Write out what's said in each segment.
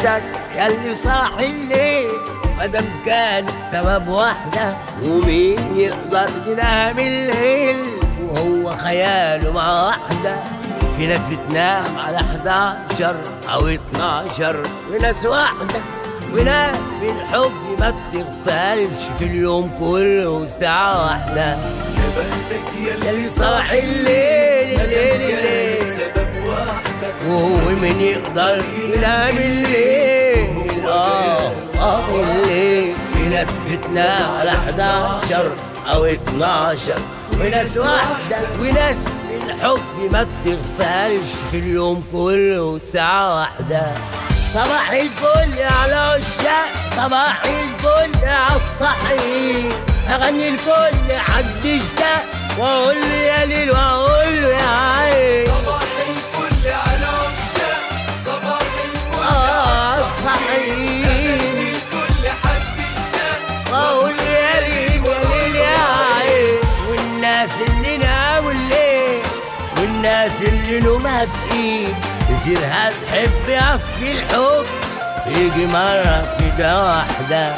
وحدك ياللي صاحي الليل مادام كان السبب واحدة ومين يقدر ينام الليل وهو خياله مع واحدة في ناس بتنام على 11 أو 12 وناس واحدة وناس في الحب ما بتغفلش في اليوم كله ساعة واحدة ياللي صاحي الليل الليل الليل السبب وحدك وهو من يقدر ينام الليل اه اه الليل في ناس بتنام على 11 او 12 وناس واحدة وناس في الحب ما بتغفلش في اليوم كله ساعة واحدة صباح الفل على عشاق صباح الفل على الصحيح اغني الكل حد اشتاق واقول له يا ليل واقول له يا عين صباح الفل على عشاق صباح الفل آه، على صحيح. الكل حد اشتاق واقول له يا ليل يا ليل يا عين والناس اللي ناموا الليل والناس اللي نومها تقيل يصيرها تحب اصل الحب يجي مرة كده واحدة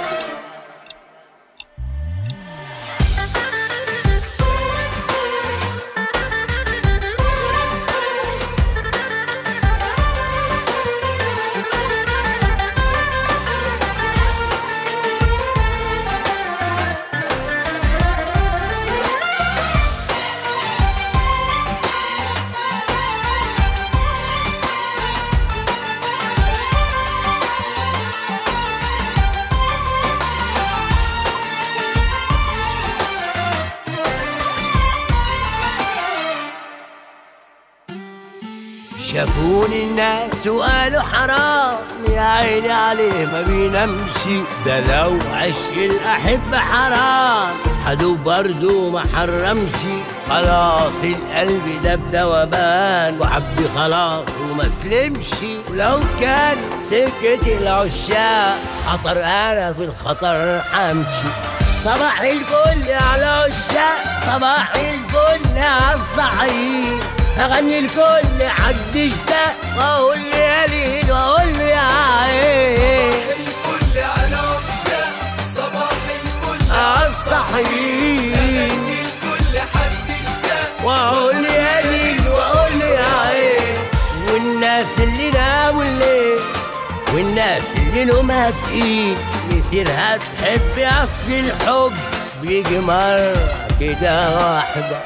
شافوني الناس وقالوا حرام يا عيني عليه ما بينامش ده لو عشق الأحبة حرام حدو برضو ما حرمش خلاص القلب ده بدوبان وعبدي خلاص وما سلمش ولو كان سكة العشاق خطر أنا في الخطر حمشي صباح الفل على عشاق صباح الفل على الصحيح اغني الكل حد اشتاق واقول له يا ليل واقول له يا عين الفل على عشاق صباح الفل على الصحيح أغني الكل حد اشتاق واقول له يا ليل واقول له يا عين والناس اللي ناموا الليل والناس اللي نومها تقيل مسيرها تحب اصل الحب بيجي مرة كده واحدة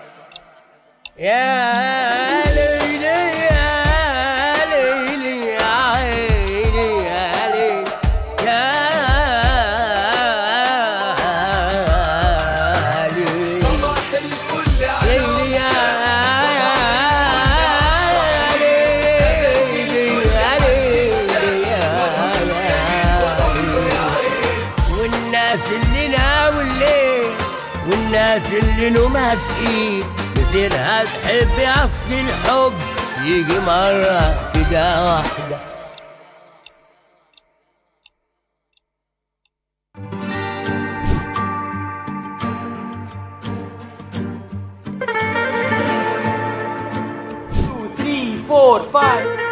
يا ليلي يا ليلي يا عيني يا ليلي يا ليلي صباح الفل على ليلي يا عشاق ليلي يا ليلي يا والناس اللي ناموا الليل والناس اللي نومها تقيل مسيرها تحب اصل الحب يجي مرة كده واحدة two, three, four, five.